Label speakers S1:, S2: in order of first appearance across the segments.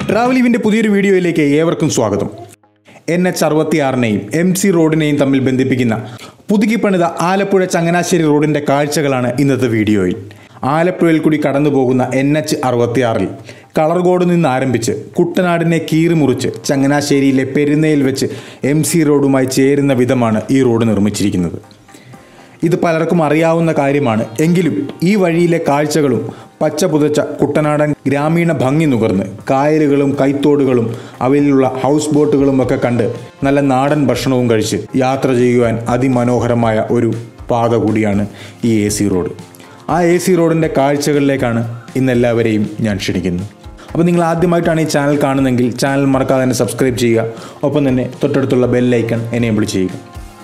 S1: ട്രാവലിവിൻ്റെ പുതിയൊരു വീഡിയോയിലേക്ക് ഏവർക്കും സ്വാഗതം എൻ എച്ച് അറുപത്തിയാറിനെയും എം സി റോഡിനെയും തമ്മിൽ ബന്ധിപ്പിക്കുന്ന പുതുക്കി പണിത ആലപ്പുഴ ചങ്ങനാശ്ശേരി റോഡിൻ്റെ കാഴ്ചകളാണ് ഇന്നത്തെ വീഡിയോയിൽ ആലപ്പുഴയിൽ കൂടി കടന്നു പോകുന്ന എൻ എച്ച് അറുപത്തിയാറിൽ കളർകോട് നിന്ന് ആരംഭിച്ച് കുട്ടനാടിനെ കീറിമുറിച്ച് ചങ്ങനാശ്ശേരിയിലെ പെരുന്നയിൽ വെച്ച് എം സി റോഡുമായി ചേരുന്ന വിധമാണ് ഈ റോഡ് നിർമ്മിച്ചിരിക്കുന്നത് ഇത് പലർക്കും അറിയാവുന്ന കാര്യമാണ് എങ്കിലും ഈ വഴിയിലെ കാഴ്ചകളും പച്ച പുതച്ച കുട്ടനാടൻ ഗ്രാമീണ ഭംഗി നുകർന്ന് കായലുകളും കൈത്തോടുകളും അവയിലുള്ള ഹൗസ് ബോട്ടുകളും ഒക്കെ കണ്ട് നല്ല നാടൻ ഭക്ഷണവും കഴിച്ച് യാത്ര ചെയ്യുവാൻ അതിമനോഹരമായ ഒരു പാത കൂടിയാണ് ഈ എ സി റോഡ് ആ എ സി റോഡിൻ്റെ കാഴ്ചകളിലേക്കാണ് ഇന്നെല്ലാവരെയും ഞാൻ ക്ഷണിക്കുന്നത് അപ്പോൾ നിങ്ങൾ ആദ്യമായിട്ടാണ് ഈ ചാനൽ കാണുന്നതെങ്കിൽ ചാനൽ മറക്കാതെ തന്നെ സബ്സ്ക്രൈബ് ചെയ്യുക ഒപ്പം തന്നെ തൊട്ടടുത്തുള്ള ബെല്ലൈക്കൺ എനേബിൾ ചെയ്യുക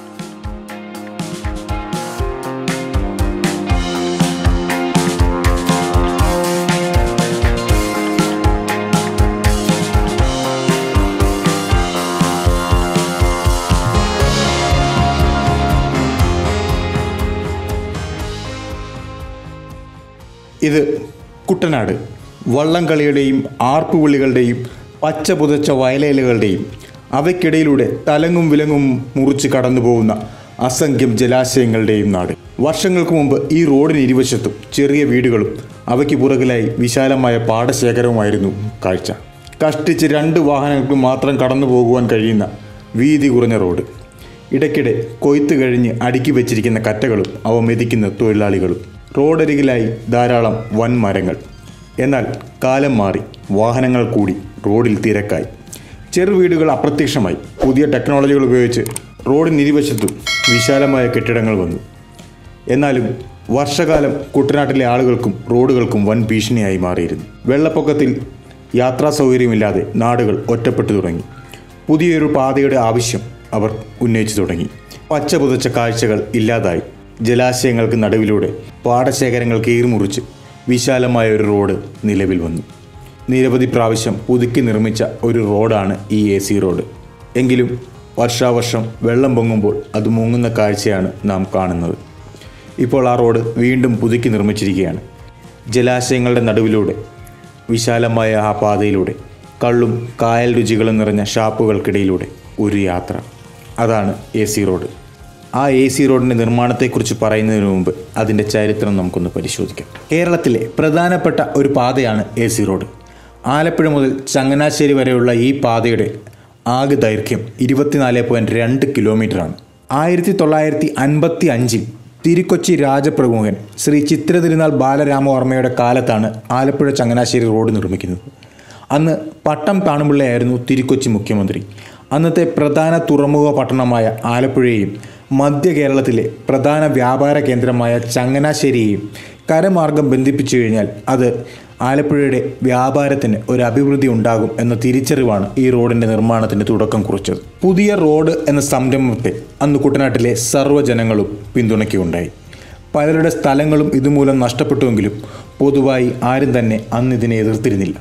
S1: ഇത് കുട്ടനാട് വള്ളംകളിയുടെയും ആർപ്പുവിളികളുടെയും പച്ച പുതച്ച വയലേലുകളുടെയും അവയ്ക്കിടയിലൂടെ തലങ്ങും വിലങ്ങും മുറിച്ച് കടന്നു പോകുന്ന അസംഖ്യം ജലാശയങ്ങളുടെയും നാട് വർഷങ്ങൾക്ക് മുമ്പ് ഈ റോഡിന് ഇരുവശത്തും ചെറിയ വീടുകളും അവയ്ക്ക് പുറകിലായി വിശാലമായ പാടശേഖരവുമായിരുന്നു കാഴ്ച കഷ്ടിച്ച് രണ്ട് വാഹനങ്ങൾക്ക് മാത്രം കടന്നു പോകുവാൻ കഴിയുന്ന വീതി കുറഞ്ഞ റോഡ് ഇടയ്ക്കിടെ കൊയ്ത്ത് കഴിഞ്ഞ് അടുക്കി വെച്ചിരിക്കുന്ന കറ്റകളും അവ മെതിക്കുന്ന തൊഴിലാളികളും റോഡരികിലായി ധാരാളം വൻ മരങ്ങൾ എന്നാൽ കാലം മാറി വാഹനങ്ങൾ കൂടി റോഡിൽ തിരക്കായി ചെറുവീടുകൾ അപ്രത്യക്ഷമായി പുതിയ ടെക്നോളജികൾ ഉപയോഗിച്ച് റോഡിന് ഇരുവശത്തും വിശാലമായ കെട്ടിടങ്ങൾ വന്നു എന്നാലും വർഷകാലം കുട്ടനാട്ടിലെ ആളുകൾക്കും റോഡുകൾക്കും വൻ ഭീഷണിയായി മാറിയിരുന്നു വെള്ളപ്പൊക്കത്തിൽ യാത്രാ സൗകര്യമില്ലാതെ നാടുകൾ ഒറ്റപ്പെട്ടു തുടങ്ങി പുതിയൊരു പാതയുടെ ആവശ്യം അവർ ഉന്നയിച്ചു തുടങ്ങി പച്ച പുതച്ച കാഴ്ചകൾ ഇല്ലാതായി ജലാശയങ്ങൾക്ക് നടുവിലൂടെ പാടശേഖരങ്ങൾ കീറിമുറിച്ച് വിശാലമായ ഒരു റോഡ് നിലവിൽ വന്നു നിരവധി പ്രാവശ്യം പുതുക്കി നിർമ്മിച്ച ഒരു റോഡാണ് ഈ എ സി റോഡ് എങ്കിലും വർഷാവർഷം വെള്ളം പൊങ്ങുമ്പോൾ അത് മുങ്ങുന്ന കാഴ്ചയാണ് നാം കാണുന്നത് ഇപ്പോൾ ആ റോഡ് വീണ്ടും പുതുക്കി നിർമ്മിച്ചിരിക്കുകയാണ് ജലാശയങ്ങളുടെ നടുവിലൂടെ വിശാലമായ ആ പാതയിലൂടെ കള്ളും കായൽ രുചികളും നിറഞ്ഞ ഷാപ്പുകൾക്കിടയിലൂടെ ഒരു യാത്ര അതാണ് എ സി റോഡ് ആ എ സി റോഡിൻ്റെ നിർമ്മാണത്തെക്കുറിച്ച് പറയുന്നതിന് മുമ്പ് അതിൻ്റെ ചരിത്രം നമുക്കൊന്ന് പരിശോധിക്കാം കേരളത്തിലെ പ്രധാനപ്പെട്ട ഒരു പാതയാണ് എ സി റോഡ് ആലപ്പുഴ മുതൽ ചങ്ങനാശ്ശേരി വരെയുള്ള ഈ പാതയുടെ ആകെ ദൈർഘ്യം ഇരുപത്തിനാല് പോയിൻറ്റ് രണ്ട് കിലോമീറ്ററാണ് ആയിരത്തി തൊള്ളായിരത്തി അൻപത്തി അഞ്ചിൽ തിരുക്കൊച്ചി രാജപ്രമുഖൻ ശ്രീ ചിത്ര തിരുനാൾ ബാലരാമവർമ്മയുടെ കാലത്താണ് ആലപ്പുഴ ചങ്ങനാശ്ശേരി റോഡ് നിർമ്മിക്കുന്നത് അന്ന് പട്ടം താണുപിള്ളയായിരുന്നു തിരുക്കൊച്ചി മുഖ്യമന്ത്രി അന്നത്തെ പ്രധാന തുറമുഖ പട്ടണമായ ആലപ്പുഴയെയും മധ്യ കേരളത്തിലെ പ്രധാന വ്യാപാര കേന്ദ്രമായ ചങ്ങനാശ്ശേരിയെയും കരമാർഗം ബന്ധിപ്പിച്ചു കഴിഞ്ഞാൽ അത് ആലപ്പുഴയുടെ വ്യാപാരത്തിന് ഒരു അഭിവൃദ്ധി ഉണ്ടാകും എന്ന തിരിച്ചറിവാണ് ഈ റോഡിൻ്റെ നിർമ്മാണത്തിന് തുടക്കം കുറിച്ചത് പുതിയ റോഡ് എന്ന സംരംഭത്തെ അന്ന് കുട്ടനാട്ടിലെ സർവ്വജനങ്ങളും പിന്തുണയ്ക്കുകയുണ്ടായി പലരുടെ സ്ഥലങ്ങളും ഇതുമൂലം നഷ്ടപ്പെട്ടുവെങ്കിലും പൊതുവായി ആരും തന്നെ അന്ന് ഇതിനെ എതിർത്തിരുന്നില്ല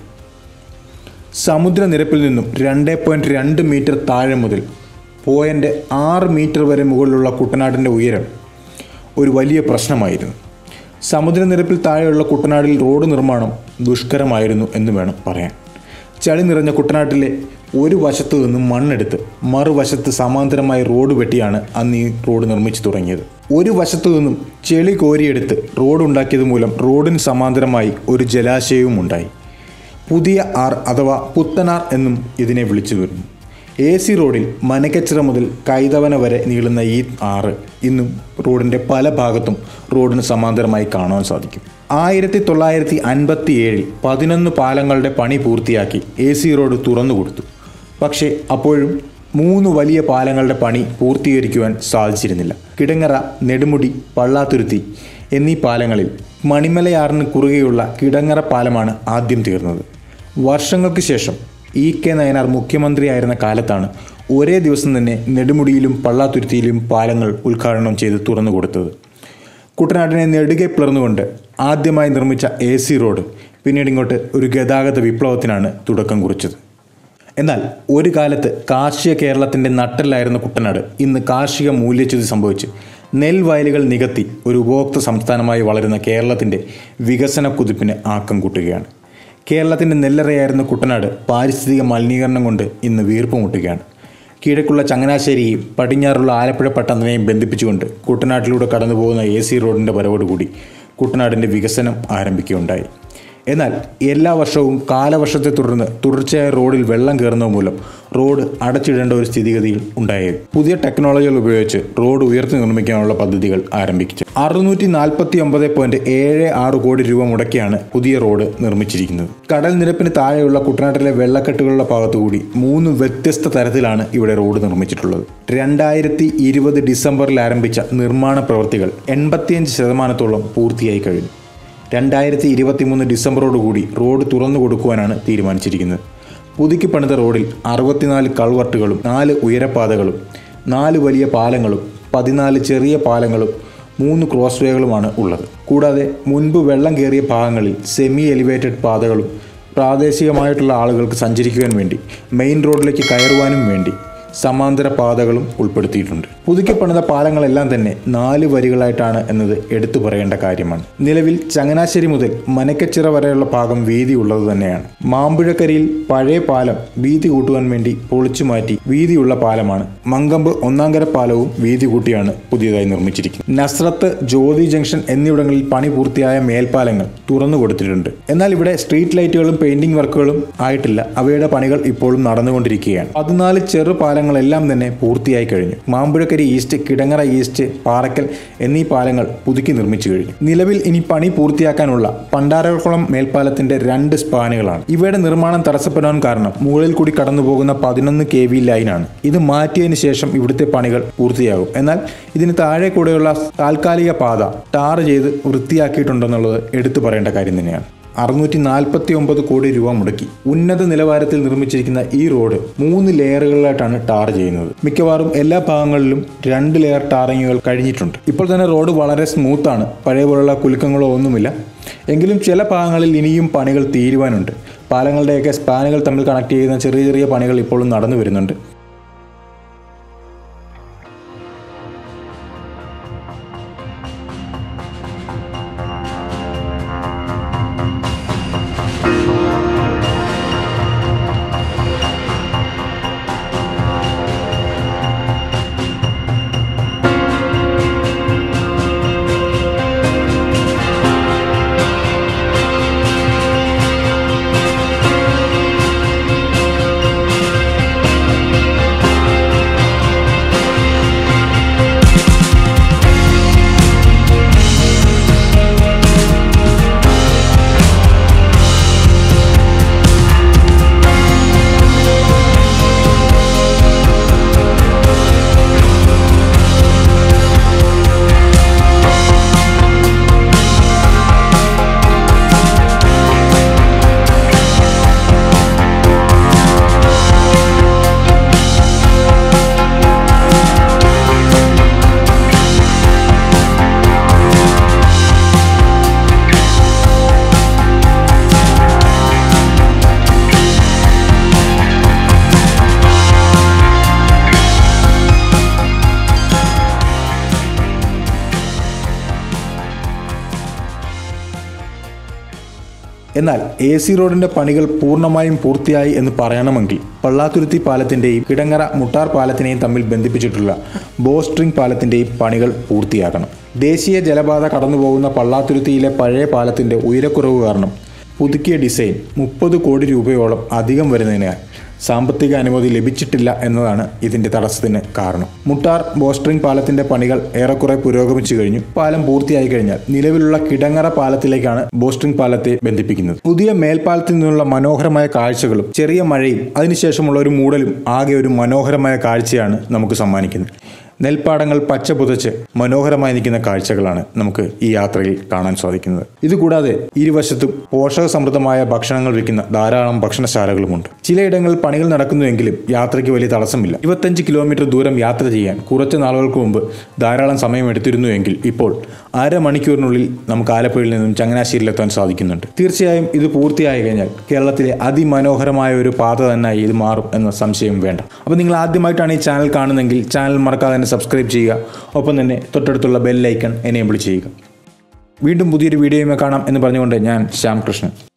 S1: സമുദ്രനിരപ്പിൽ നിന്നും രണ്ട് പോയിൻറ്റ് രണ്ട് മീറ്റർ താഴെ മുതൽ പോയിൻ്റ് ആറ് മീറ്റർ വരെ മുകളിലുള്ള കുട്ടനാടിൻ്റെ ഉയരം ഒരു വലിയ പ്രശ്നമായിരുന്നു സമുദ്രനിരപ്പിൽ താഴെയുള്ള കുട്ടനാടിൽ റോഡ് നിർമ്മാണം ദുഷ്കരമായിരുന്നു എന്ന് വേണം പറയാൻ ചളി നിറഞ്ഞ കുട്ടനാട്ടിലെ ഒരു വശത്തു നിന്നും മണ്ണെടുത്ത് മറുവശത്ത് സമാന്തരമായി റോഡ് വെട്ടിയാണ് അന്ന് ഈ റോഡ് നിർമ്മിച്ചു തുടങ്ങിയത് ഒരു വശത്തു നിന്നും ചെളി കോരിയെടുത്ത് റോഡ് ഉണ്ടാക്കിയത് മൂലം റോഡിന് സമാന്തരമായി ഒരു ജലാശയവും ഉണ്ടായി പുതിയ ആർ അഥവാ പുത്തനാർ എന്നും ഇതിനെ വിളിച്ചു വരുന്നു എ സി റോഡിൽ മനക്കച്ചിറ മുതൽ കൈതവന വരെ നീളുന്ന ഈ ആറ് ഇന്നും റോഡിൻ്റെ പല ഭാഗത്തും റോഡിന് സമാന്തരമായി കാണാൻ സാധിക്കും ആയിരത്തി തൊള്ളായിരത്തി അൻപത്തി ഏഴിൽ പതിനൊന്ന് പാലങ്ങളുടെ പണി പൂർത്തിയാക്കി എ സി റോഡ് തുറന്നു കൊടുത്തു പക്ഷേ അപ്പോഴും മൂന്ന് വലിയ പാലങ്ങളുടെ പണി പൂർത്തീകരിക്കുവാൻ സാധിച്ചിരുന്നില്ല കിടങ്ങറ നെടുമുടി പള്ളാത്തുരുത്തി എന്നീ പാലങ്ങളിൽ മണിമലയാറിന് കുറുകെയുള്ള കിടങ്ങറ പാലമാണ് ആദ്യം തീർന്നത് വർഷങ്ങൾക്ക് ശേഷം ഇ കെ നയനാർ മുഖ്യമന്ത്രിയായിരുന്ന കാലത്താണ് ഒരേ ദിവസം തന്നെ നെടുമുടിയിലും പള്ളാത്തുരുത്തിയിലും പാലങ്ങൾ ഉദ്ഘാടനം ചെയ്ത് തുറന്നു കൊടുത്തത് കുട്ടനാടിനെ നെടുകെ പിളർന്നുകൊണ്ട് ആദ്യമായി നിർമ്മിച്ച എ സി റോഡ് പിന്നീട് ഇങ്ങോട്ട് ഒരു ഗതാഗത വിപ്ലവത്തിനാണ് തുടക്കം കുറിച്ചത് എന്നാൽ ഒരു കാലത്ത് കാർഷിക കേരളത്തിൻ്റെ നട്ടലായിരുന്ന കുട്ടനാട് ഇന്ന് കാർഷിക മൂല്യച്യുതി സംഭവിച്ച് നെൽവയലുകൾ നികത്തി ഒരു ഉപഭോക്തൃ സംസ്ഥാനമായി വളരുന്ന കേരളത്തിൻ്റെ വികസന കുതിപ്പിന് ആക്കം കൂട്ടുകയാണ് കേരളത്തിൻ്റെ നെല്ലറയായിരുന്ന കുട്ടനാട് പാരിസ്ഥിതിക മലിനീകരണം കൊണ്ട് ഇന്ന് വീർപ്പ് മുട്ടുകയാണ് കിഴക്കുള്ള ചങ്ങനാശ്ശേരിയെയും പടിഞ്ഞാറുള്ള ആലപ്പുഴ പട്ടണത്തിനെയും ബന്ധിപ്പിച്ചുകൊണ്ട് കുട്ടനാട്ടിലൂടെ കടന്നു പോകുന്ന എ സി റോഡിൻ്റെ വരവോടുകൂടി കുട്ടനാടിൻ്റെ വികസനം ആരംഭിക്കുകയുണ്ടായി എന്നാൽ എല്ലാ വർഷവും കാലവർഷത്തെ തുടർന്ന് തുടർച്ചയായ റോഡിൽ വെള്ളം കയറുന്നത് മൂലം റോഡ് അടച്ചിടേണ്ട ഒരു സ്ഥിതിഗതിയിൽ ഉണ്ടായത് പുതിയ ടെക്നോളജികൾ ഉപയോഗിച്ച് റോഡ് ഉയർത്തി നിർമ്മിക്കാനുള്ള പദ്ധതികൾ ആരംഭിച്ചു അറുന്നൂറ്റി നാൽപ്പത്തി ഒമ്പത് പോയിന്റ് ഏഴ് ആറ് കോടി രൂപ മുടക്കിയാണ് പുതിയ റോഡ് നിർമ്മിച്ചിരിക്കുന്നത് കടൽ നിരപ്പിന് താഴെയുള്ള കുട്ടനാട്ടിലെ വെള്ളക്കെട്ടുകളുടെ ഭാഗത്തുകൂടി മൂന്ന് വ്യത്യസ്ത തരത്തിലാണ് ഇവിടെ റോഡ് നിർമ്മിച്ചിട്ടുള്ളത് രണ്ടായിരത്തി ഇരുപത് ഡിസംബറിൽ ആരംഭിച്ച നിർമ്മാണ പ്രവൃത്തികൾ എൺപത്തിയഞ്ച് ശതമാനത്തോളം പൂർത്തിയായി കഴിഞ്ഞു രണ്ടായിരത്തി ഇരുപത്തി മൂന്ന് ഡിസംബറോടുകൂടി റോഡ് തുറന്നു കൊടുക്കുവാനാണ് തീരുമാനിച്ചിരിക്കുന്നത് പുതുക്കി പണിത റോഡിൽ അറുപത്തിനാല് കൾവർട്ടുകളും നാല് ഉയരപ്പാതകളും നാല് വലിയ പാലങ്ങളും പതിനാല് ചെറിയ പാലങ്ങളും മൂന്ന് ക്രോസ് വേകളുമാണ് ഉള്ളത് കൂടാതെ മുൻപ് വെള്ളം കയറിയ ഭാഗങ്ങളിൽ സെമി എലിവേറ്റഡ് പാതകളും പ്രാദേശികമായിട്ടുള്ള ആളുകൾക്ക് സഞ്ചരിക്കുവാൻ വേണ്ടി മെയിൻ റോഡിലേക്ക് കയറുവാനും വേണ്ടി സമാന്തര പാതകളും ഉൾപ്പെടുത്തിയിട്ടുണ്ട് പുതുക്കി പണിത പാലങ്ങളെല്ലാം തന്നെ നാല് വരികളായിട്ടാണ് എന്നത് എടുത്തു പറയേണ്ട കാര്യമാണ് നിലവിൽ ചങ്ങനാശ്ശേരി മുതൽ മനക്കച്ചിറ വരെയുള്ള ഭാഗം വീതി ഉള്ളത് തന്നെയാണ് മാമ്പുഴക്കരിയിൽ പഴയ പാലം വീതി കൂട്ടുവാൻ വേണ്ടി പൊളിച്ചു മാറ്റി വീതിയുള്ള പാലമാണ് മങ്കമ്പ് ഒന്നാങ്കര പാലവും വീതി കൂട്ടിയാണ് പുതിയതായി നിർമ്മിച്ചിരിക്കുന്നത് നസ്രത്ത് ജ്യോതി ജംഗ്ഷൻ എന്നിവിടങ്ങളിൽ പണി പൂർത്തിയായ മേൽപ്പാലങ്ങൾ തുറന്നു കൊടുത്തിട്ടുണ്ട് എന്നാൽ ഇവിടെ സ്ട്രീറ്റ് ലൈറ്റുകളും പെയിന്റിംഗ് വർക്കുകളും ആയിട്ടില്ല അവയുടെ പണികൾ ഇപ്പോഴും നടന്നുകൊണ്ടിരിക്കുകയാണ് പതിനാല് ചെറു പാലങ്ങളെല്ലാം തന്നെ പൂർത്തിയായി കഴിഞ്ഞു മാമ്പുഴക്കരി ഈസ്റ്റ് കിടങ്ങറ ഈസ്റ്റ് പാറക്കൽ എന്നീ പാലങ്ങൾ പുതുക്കി നിർമ്മിച്ചു കഴിഞ്ഞു നിലവിൽ ഇനി പണി പൂർത്തിയാക്കാനുള്ള പണ്ടാരക്കുളം മേൽപ്പാലത്തിന്റെ രണ്ട് സ്പാനുകളാണ് ഇവയുടെ നിർമ്മാണം തടസ്സപ്പെടാൻ കാരണം മുകളിൽ കൂടി കടന്നു പോകുന്ന പതിനൊന്ന് കെ വി ലൈനാണ് ഇത് മാറ്റിയതിനു ശേഷം ഇവിടുത്തെ പണികൾ പൂർത്തിയാകും എന്നാൽ ഇതിന് താഴെ കൂടെയുള്ള താൽക്കാലിക പാത ടാർ ചെയ്ത് വൃത്തിയാക്കിയിട്ടുണ്ടെന്നുള്ളത് എടുത്തു പറയേണ്ട കാര്യം തന്നെയാണ് അറുന്നൂറ്റി നാൽപ്പത്തി ഒമ്പത് കോടി രൂപ മുടക്കി ഉന്നത നിലവാരത്തിൽ നിർമ്മിച്ചിരിക്കുന്ന ഈ റോഡ് മൂന്ന് ലെയറുകളിലായിട്ടാണ് ടാർ ചെയ്യുന്നത് മിക്കവാറും എല്ലാ ഭാഗങ്ങളിലും രണ്ട് ലെയർ ടാറിങ്ങുകൾ കഴിഞ്ഞിട്ടുണ്ട് ഇപ്പോൾ തന്നെ റോഡ് വളരെ സ്മൂത്താണ് പഴയ പോലുള്ള കുലുക്കങ്ങളോ ഒന്നുമില്ല എങ്കിലും ചില ഭാഗങ്ങളിൽ ഇനിയും പണികൾ തീരുവാനുണ്ട് പാലങ്ങളുടെയൊക്കെ സ്പാനുകൾ തമ്മിൽ കണക്ട് ചെയ്യുന്ന ചെറിയ ചെറിയ പണികൾ ഇപ്പോഴും നടന്നു വരുന്നുണ്ട് എന്നാൽ എ സി റോഡിന്റെ പണികൾ പൂർണ്ണമായും പൂർത്തിയായി എന്ന് പറയണമെങ്കിൽ പള്ളാത്തുരുത്തി പാലത്തിന്റെയും കിടങ്ങറ മുട്ടാർ പാലത്തിനെയും തമ്മിൽ ബന്ധിപ്പിച്ചിട്ടുള്ള ബോസ്ട്രിംഗ് പാലത്തിന്റെയും പണികൾ പൂർത്തിയാക്കണം ദേശീയ ജലപാത കടന്നുപോകുന്ന പള്ളാത്തുരുത്തിയിലെ പഴയ പാലത്തിന്റെ ഉയരക്കുറവ് കാരണം പുതുക്കിയ ഡിസൈൻ മുപ്പത് കോടി രൂപയോളം അധികം വരുന്നതിനാൽ സാമ്പത്തിക അനുമതി ലഭിച്ചിട്ടില്ല എന്നതാണ് ഇതിന്റെ തടസ്സത്തിന് കാരണം മുട്ടാർ ബോസ്ട്രിംഗ് പാലത്തിന്റെ പണികൾ ഏറെക്കുറെ പുരോഗമിച്ചു കഴിഞ്ഞു പാലം പൂർത്തിയായി കഴിഞ്ഞാൽ നിലവിലുള്ള കിടങ്ങറ പാലത്തിലേക്കാണ് ബോസ്ട്രിംഗ് പാലത്തെ ബന്ധിപ്പിക്കുന്നത് പുതിയ മേൽപ്പാലത്തിൽ നിന്നുള്ള മനോഹരമായ കാഴ്ചകളും ചെറിയ മഴയും അതിനുശേഷമുള്ള ഒരു മൂടലും ആകെ ഒരു മനോഹരമായ കാഴ്ചയാണ് നമുക്ക് സമ്മാനിക്കുന്നത് നെൽപ്പാടങ്ങൾ പച്ച പുതച്ച് മനോഹരമായി നിൽക്കുന്ന കാഴ്ചകളാണ് നമുക്ക് ഈ യാത്രയിൽ കാണാൻ സാധിക്കുന്നത് ഇതുകൂടാതെ ഇരുവശത്തും പോഷക സമൃദ്ധമായ ഭക്ഷണങ്ങൾ വിൽക്കുന്ന ധാരാളം ഭക്ഷണശാലകളുമുണ്ട് ചിലയിടങ്ങളിൽ പണികൾ നടക്കുന്നുവെങ്കിലും യാത്രയ്ക്ക് വലിയ തടസ്സമില്ല ഇരുപത്തഞ്ച് കിലോമീറ്റർ ദൂരം യാത്ര ചെയ്യാൻ കുറച്ച് നാളുകൾക്ക് മുമ്പ് ധാരാളം സമയം എടുത്തിരുന്നുവെങ്കിൽ ഇപ്പോൾ അരമണിക്കൂറിനുള്ളിൽ നമുക്ക് ആലപ്പുഴയിൽ നിന്നും ചങ്ങനാശ്ശേരിയിലെത്താൻ സാധിക്കുന്നുണ്ട് തീർച്ചയായും ഇത് പൂർത്തിയായി കഴിഞ്ഞാൽ കേരളത്തിലെ അതിമനോഹരമായ ഒരു പാത തന്നെയായി ഇത് മാറും എന്ന സംശയം വേണ്ട അപ്പോൾ നിങ്ങൾ ആദ്യമായിട്ടാണ് ഈ ചാനൽ കാണുന്നതെങ്കിൽ ചാനൽ മറക്കാതെ തന്നെ സബ്സ്ക്രൈബ് ചെയ്യുക ഒപ്പം തന്നെ തൊട്ടടുത്തുള്ള ബെൽ ഐക്കൺ എനേബിൾ ചെയ്യുക വീണ്ടും പുതിയൊരു വീഡിയോയുമായി കാണാം എന്ന് പറഞ്ഞുകൊണ്ട് ഞാൻ ശ്യാം കൃഷ്ണൻ